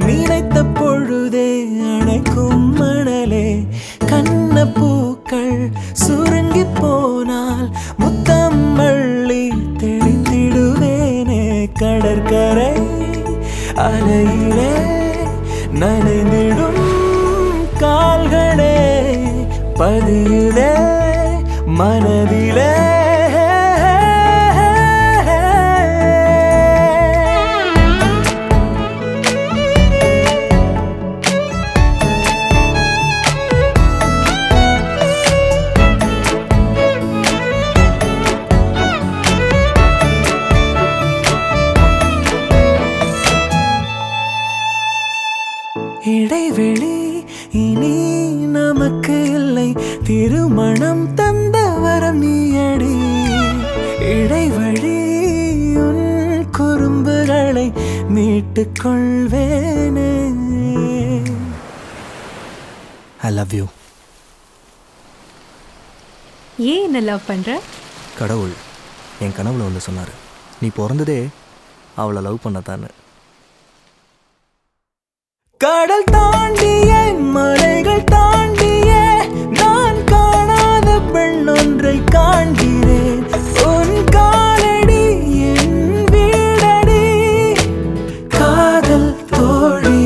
நினைத்த பொழுதே அணைக்கும் மணலே கண்ண பூக்கள் சுருங்கி போனால் முத்தம் மள்ளி தெளிந்திடுவேனே கடற்கரை அலையிலே நனைந்திடும் கால்களே பதியுதே மனதிலே இடைவெளி இனி நமக்கு இல்லை திருமணம் தந்த வரம் நீயடி இடைவழி உன் குறும்புகளை மீட்டுக் கொள்வேனே ஐ லவ் யூ ஏன் என்ன லவ் பண்ற கடவுள் என் கனவுல வந்து சொன்னார் நீ பிறந்ததே அவளை லவ் பண்ணத்தான்னு கடல் தாண்டிய மலைகள் தாண்டிய நான் காணாத பெண் ஒன்றை காண்கிறேன் உன் காலடி என் வீடடி காதல் தோழி